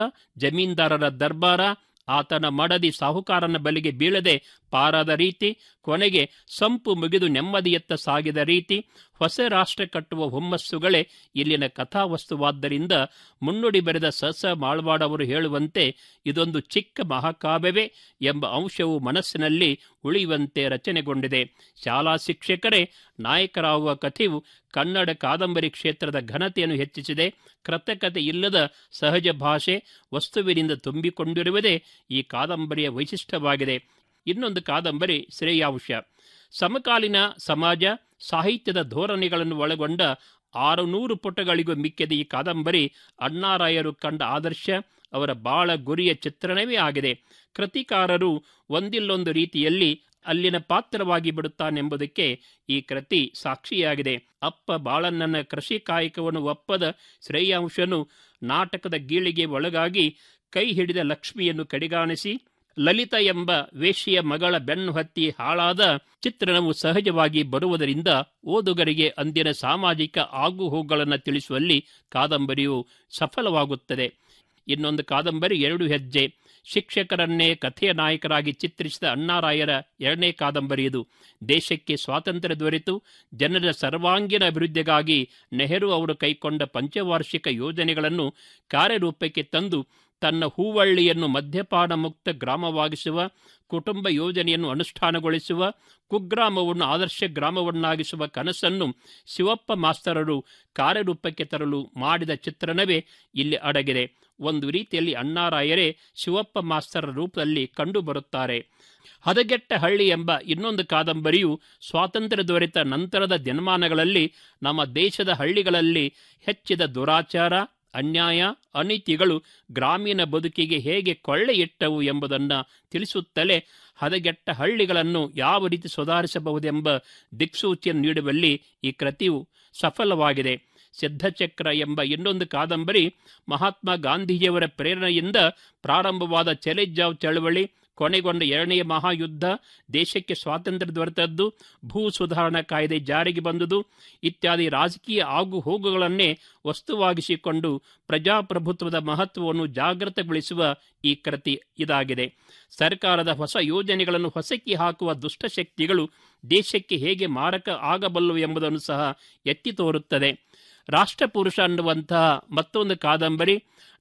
ಜಮೀನ್ದಾರರ ದರ್ಬಾರ ಆತನ ಮಡದಿ ಸಾಹುಕಾರನ ಬಲಿಗೆ ಬೀಳದೆ ಪಾರಾದ ರೀತಿ ಕೊನೆಗೆ ಸಂಪು ಮುಗಿದು ನೆಮ್ಮದಿಯತ್ತ ಸಾಗಿದ ರೀತಿ ಹೊಸ ರಾಷ್ಟ್ರ ಕಟ್ಟುವ ಹುಮ್ಮಸ್ಸುಗಳೇ ಇಲ್ಲಿನ ಕಥಾವಸ್ತುವಾದ್ದರಿಂದ ಮುನ್ನುಡಿ ಬರೆದ ಸಸ ಮಾಳ್ವಾಡ್ ಅವರು ಹೇಳುವಂತೆ ಇದೊಂದು ಚಿಕ್ಕ ಮಹಾಕಾವ್ಯವೇ ಎಂಬ ಅಂಶವು ಮನಸ್ಸಿನಲ್ಲಿ ಉಳಿಯುವಂತೆ ರಚನೆಗೊಂಡಿದೆ ಶಾಲಾ ಶಿಕ್ಷಕರೇ ನಾಯಕರಾಗುವ ಕಥೆಯು ಕನ್ನಡ ಕಾದಂಬರಿ ಕ್ಷೇತ್ರದ ಘನತೆಯನ್ನು ಹೆಚ್ಚಿಸಿದೆ ಕೃತಕತೆ ಇಲ್ಲದ ಸಹಜ ಭಾಷೆ ವಸ್ತುವಿನಿಂದ ತುಂಬಿಕೊಂಡಿರುವುದೇ ಈ ಕಾದಂಬರಿಯ ವೈಶಿಷ್ಟ್ಯವಾಗಿದೆ ಇನ್ನೊಂದು ಕಾದಂಬರಿ ಶ್ರೇಯಾಂಶ ಸಮಕಾಲೀನ ಸಮಾಜ ಸಾಹಿತ್ಯದ ಧೋರಣೆಗಳನ್ನು ಒಳಗೊಂಡ ಆರುನೂರು ಪುಟಗಳಿಗೂ ಮಿಕ್ಕಿದ ಈ ಕಾದಂಬರಿ ಅಣ್ಣಾರಾಯರು ಕಂಡ ಆದರ್ಶ ಅವರ ಬಾಳ ಗುರಿಯ ಚಿತ್ರಣವೇ ಆಗಿದೆ ಕೃತಿಕಾರರು ಒಂದಿಲ್ಲೊಂದು ರೀತಿಯಲ್ಲಿ ಅಲ್ಲಿನ ಪಾತ್ರವಾಗಿ ಬಿಡುತ್ತಾನೆಂಬುದಕ್ಕೆ ಈ ಕೃತಿ ಸಾಕ್ಷಿಯಾಗಿದೆ ಅಪ್ಪ ಬಾಳಣ್ಣನ ಕೃಷಿ ಕಾಯಕವನ್ನು ಒಪ್ಪದ ಶ್ರೇಯಾಂಶನು ನಾಟಕದ ಗೀಳಿಗೆ ಒಳಗಾಗಿ ಕೈ ಹಿಡಿದ ಲಕ್ಷ್ಮಿಯನ್ನು ಕಡೆಗಾಣಿಸಿ ಲಲಿತ ಎಂಬ ವೇಶ್ಯೆಯ ಮಗಳ ಬೆನ್ನು ಹತ್ತಿ ಹಾಳಾದ ಚಿತ್ರಣವು ಸಹಜವಾಗಿ ಬರುವುದರಿಂದ ಓದುಗರಿಗೆ ಅಂದಿನ ಸಾಮಾಜಿಕ ಆಗುಹೋಗುಗಳನ್ನು ತಿಳಿಸುವಲ್ಲಿ ಕಾದಂಬರಿಯು ಸಫಲವಾಗುತ್ತದೆ ಇನ್ನೊಂದು ಕಾದಂಬರಿ ಎರಡು ಹೆಜ್ಜೆ ಶಿಕ್ಷಕರನ್ನೇ ಕಥೆಯ ನಾಯಕರಾಗಿ ಚಿತ್ರಿಸಿದ ಅಣ್ಣಾರಾಯರ ಎರಡನೇ ಕಾದಂಬರಿ ಇದು ದೇಶಕ್ಕೆ ಸ್ವಾತಂತ್ರ್ಯ ದೊರೆತು ಜನರ ಸರ್ವಾಂಗೀಣ ಅಭಿವೃದ್ಧಿಗಾಗಿ ನೆಹರು ಅವರು ಕೈಕೊಂಡ ಪಂಚವಾರ್ಷಿಕ ಯೋಜನೆಗಳನ್ನು ಕಾರ್ಯರೂಪಕ್ಕೆ ತಂದು ತನ್ನ ಹೂವಳ್ಳಿಯನ್ನು ಮದ್ಯಪಾನ ಮುಕ್ತ ಗ್ರಾಮವಾಗಿಸುವ ಕುಟುಂಬ ಯೋಜನೆಯನ್ನು ಅನುಷ್ಠಾನಗೊಳಿಸುವ ಕುಗ್ರಾಮವನ್ನು ಆದರ್ಶ ಗ್ರಾಮವನ್ನಾಗಿಸುವ ಕನಸನ್ನು ಶಿವಪ್ಪ ಮಾಸ್ತರರು ಕಾರ್ಯರೂಪಕ್ಕೆ ತರಲು ಮಾಡಿದ ಚಿತ್ರಣವೇ ಇಲ್ಲಿ ಅಡಗಿದೆ ಒಂದು ರೀತಿಯಲ್ಲಿ ಅಣ್ಣಾರಾಯರೇ ಶಿವಪ್ಪ ಮಾಸ್ತರ ರೂಪದಲ್ಲಿ ಕಂಡುಬರುತ್ತಾರೆ ಹದಗೆಟ್ಟ ಹಳ್ಳಿ ಎಂಬ ಇನ್ನೊಂದು ಕಾದಂಬರಿಯು ಸ್ವಾತಂತ್ರ್ಯ ದೊರೆತ ನಂತರದ ದಿನಮಾನಗಳಲ್ಲಿ ನಮ್ಮ ದೇಶದ ಹಳ್ಳಿಗಳಲ್ಲಿ ಹೆಚ್ಚಿದ ದುರಾಚಾರ ಅನ್ಯಾಯ ಅನೀತಿಗಳು ಗ್ರಾಮೀಣ ಬದುಕಿಗೆ ಹೇಗೆ ಕೊಳ್ಳೆಯಿಟ್ಟವು ಎಂಬುದನ್ನು ತಿಳಿಸುತ್ತಲೇ ಹದಗೆಟ್ಟ ಹಳ್ಳಿಗಳನ್ನು ಯಾವ ರೀತಿ ಸುಧಾರಿಸಬಹುದೆಂಬ ದಿಕ್ಸೂಚಿಯನ್ನು ನೀಡುವಲ್ಲಿ ಈ ಕೃತಿಯು ಸಫಲವಾಗಿದೆ ಸಿದ್ಧಚಕ್ರ ಎಂಬ ಇನ್ನೊಂದು ಕಾದಂಬರಿ ಮಹಾತ್ಮ ಗಾಂಧೀಜಿಯವರ ಪ್ರೇರಣೆಯಿಂದ ಪ್ರಾರಂಭವಾದ ಚೆಲೆಜಾವ್ ಚಳವಳಿ ಕೊನೆಗೊಂಡ ಎರಡನೆಯ ಮಹಾಯುದ್ಧ ದೇಶಕ್ಕೆ ಸ್ವಾತಂತ್ರ್ಯ ದೊರೆತದ್ದು ಭೂ ಸುಧಾರಣಾ ಕಾಯ್ದೆ ಜಾರಿಗೆ ಬಂದುದು ಇತ್ಯಾದಿ ರಾಜಕೀಯ ಆಗು ಹೋಗುಗಳನ್ನೇ ವಸ್ತುವಾಗಿಸಿಕೊಂಡು ಪ್ರಜಾಪ್ರಭುತ್ವದ ಮಹತ್ವವನ್ನು ಜಾಗೃತಗೊಳಿಸುವ ಈ ಕೃತಿ ಇದಾಗಿದೆ ಸರ್ಕಾರದ ಹೊಸ ಯೋಜನೆಗಳನ್ನು ಹೊಸಕಿ ಹಾಕುವ ದುಷ್ಟಶಕ್ತಿಗಳು ದೇಶಕ್ಕೆ ಹೇಗೆ ಮಾರಕ ಆಗಬಲ್ಲವು ಎಂಬುದನ್ನು ಸಹ ಎತ್ತಿ ತೋರುತ್ತದೆ ರಾಷ್ಟ್ರಪುರುಷ ಅನ್ನುವಂತಹ ಮತ್ತೊಂದು ಕಾದಂಬರಿ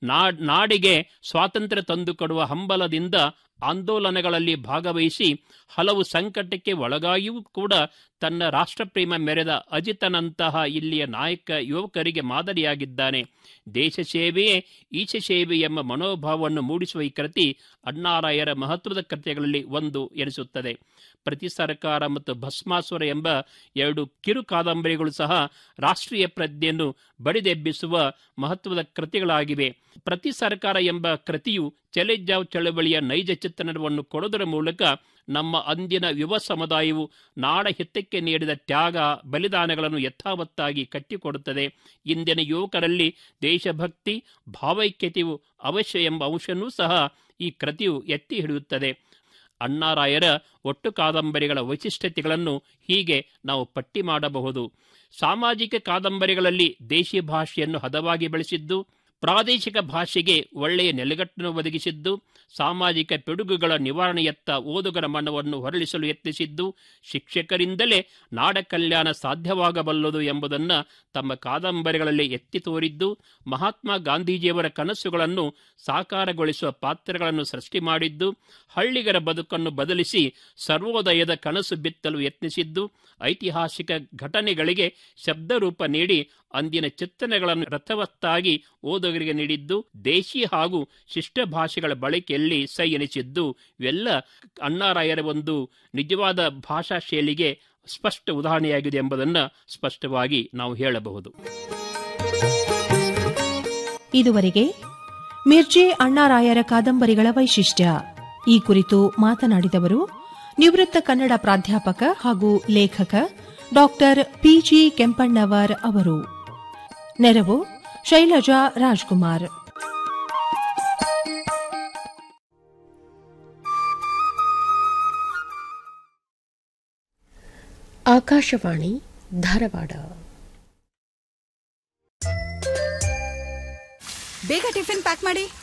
ನಾಡಿಗೆ ಸ್ವಾತಂತ್ರ್ಯ ತಂದುಕೊಡುವ ಹಂಬಲದಿಂದ ಆಂದೋಲನಗಳಲ್ಲಿ ಭಾಗವಹಿಸಿ ಹಲವು ಸಂಕಟಕ್ಕೆ ಒಳಗಾಗಿಯೂ ಕೂಡ ತನ್ನ ರಾಷ್ಟ್ರಪ್ರೇಮ ಮೆರೆದ ಅಜಿತನಂತಹ ಇಲ್ಲಿಯ ನಾಯಕ ಯುವಕರಿಗೆ ಮಾದರಿಯಾಗಿದ್ದಾನೆ ದೇಶ ಸೇವೆಯೇ ಈಶ ಸೇವೆ ಎಂಬ ಮನೋಭಾವವನ್ನು ಮೂಡಿಸುವ ಈ ಕೃತಿ ಅಣ್ಣಾರಾಯರ ಮಹತ್ವದ ಕೃತ್ಯಗಳಲ್ಲಿ ಒಂದು ಎನಿಸುತ್ತದೆ ಪ್ರತಿ ಸರ್ಕಾರ ಮತ್ತು ಭಸ್ಮಾಸುರ ಎಂಬ ಎರಡು ಕಿರು ಕಾದಂಬರಿಗಳು ಸಹ ರಾಷ್ಟ್ರೀಯ ಪ್ರಜ್ಞೆಯನ್ನು ಬಡಿದೆಬ್ಬಿಸುವ ಮಹತ್ವದ ಕೃತಿಗಳಾಗಿವೆ ಪ್ರತಿ ಸರ್ಕಾರ ಎಂಬ ಕೃತಿಯು ಚೆಲೆಜಾವ್ ಚಳವಳಿಯ ನೈಜ ಚಿತ್ರಣವನ್ನು ಕೊಡುವುದರ ಮೂಲಕ ನಮ್ಮ ಅಂದಿನ ಯುವ ಸಮುದಾಯವು ನಾಡ ಹಿತ್ತಕ್ಕೆ ನೀಡಿದ ತ್ಯಾಗ ಬಲಿದಾನಗಳನ್ನು ಯಥಾವತ್ತಾಗಿ ಕಟ್ಟಿಕೊಡುತ್ತದೆ ಇಂದಿನ ಯುವಕರಲ್ಲಿ ದೇಶಭಕ್ತಿ ಭಾವೈಕ್ಯತೆಯು ಅವಶ್ಯ ಎಂಬ ಅಂಶವೂ ಸಹ ಈ ಕೃತಿಯು ಎತ್ತಿ ಹಿಡಿಯುತ್ತದೆ ಅಣ್ಣಾರಾಯರ ಒಟ್ಟು ಕಾದಂಬರಿಗಳ ವೈಶಿಷ್ಟ್ಯತೆಗಳನ್ನು ಹೀಗೆ ನಾವು ಪಟ್ಟಿ ಮಾಡಬಹುದು ಸಾಮಾಜಿಕ ಕಾದಂಬರಿಗಳಲ್ಲಿ ದೇಶಿ ಭಾಷೆಯನ್ನು ಹದವಾಗಿ ಬೆಳೆಸಿದ್ದು ಪ್ರಾದೇಶಿಕ ಭಾಷೆಗೆ ಒಳ್ಳೆಯ ನೆಲೆಗಟ್ಟನ್ನು ಒದಗಿಸಿದ್ದು ಸಾಮಾಜಿಕ ಪಿಡುಗುಗಳ ನಿವಾರಣೆಯತ್ತ ಓದುಗರ ಮನವನ್ನು ಹೊರಳಿಸಲು ಯತ್ನಿಸಿದ್ದು ಶಿಕ್ಷಕರಿಂದಲೇ ನಾಡ ಕಲ್ಯಾಣ ಸಾಧ್ಯವಾಗಬಲ್ಲದು ಎಂಬುದನ್ನು ತಮ್ಮ ಕಾದಂಬರಿಗಳಲ್ಲಿ ಎತ್ತಿ ತೋರಿದ್ದು ಮಹಾತ್ಮ ಗಾಂಧೀಜಿಯವರ ಕನಸುಗಳನ್ನು ಸಾಕಾರಗೊಳಿಸುವ ಪಾತ್ರಗಳನ್ನು ಸೃಷ್ಟಿ ಮಾಡಿದ್ದು ಹಳ್ಳಿಗರ ಬದುಕನ್ನು ಬದಲಿಸಿ ಸರ್ವೋದಯದ ಕನಸು ಬಿತ್ತಲು ಯತ್ನಿಸಿದ್ದು ಐತಿಹಾಸಿಕ ಘಟನೆಗಳಿಗೆ ಶಬ್ದರೂಪ ನೀಡಿ ಅಂದಿನ ಚಿತ್ರಣಗಳನ್ನು ರಥವತ್ತಾಗಿ ಓದುಗರಿಗೆ ನೀಡಿದ್ದು ದೇಶಿ ಹಾಗೂ ಶಿಷ್ಟ ಭಾಷೆಗಳ ಬಳಕೆಯಲ್ಲಿ ಸೈ ಎನಿಸಿದ್ದು ಇವೆಲ್ಲ ಅಣ್ಣಾರಾಯರ ಒಂದು ನಿಜವಾದ ಭಾಷಾ ಶೈಲಿಗೆ ಸ್ಪಷ್ಟ ಉದಾಹರಣೆಯಾಗಿದೆ ಎಂಬುದನ್ನು ಸ್ಪಷ್ಟವಾಗಿ ನಾವು ಹೇಳಬಹುದು ಇದುವರೆಗೆ ಮಿರ್ಜೆ ಅಣ್ಣಾರಾಯರ ಕಾದಂಬರಿಗಳ ವೈಶಿಷ್ಟ್ಯ ಈ ಕುರಿತು ಮಾತನಾಡಿದವರು ನಿವೃತ್ತ ಕನ್ನಡ ಪ್ರಾಧ್ಯಾಪಕ ಹಾಗೂ ಲೇಖಕ ಡಾಕ್ಟರ್ ಪಿಜಿ ಕೆಂಪಣ್ಣವರ್ ಅವರು ನೆರವು ಶೈಲಜಾ ರಾಜ್ಕುಮಾರ್ ಆಕಾಶವಾಣಿ ಧಾರವಾಡ ಬೇಗ ಟಿಫಿನ್ ಪ್ಯಾಕ್ ಮಾಡಿ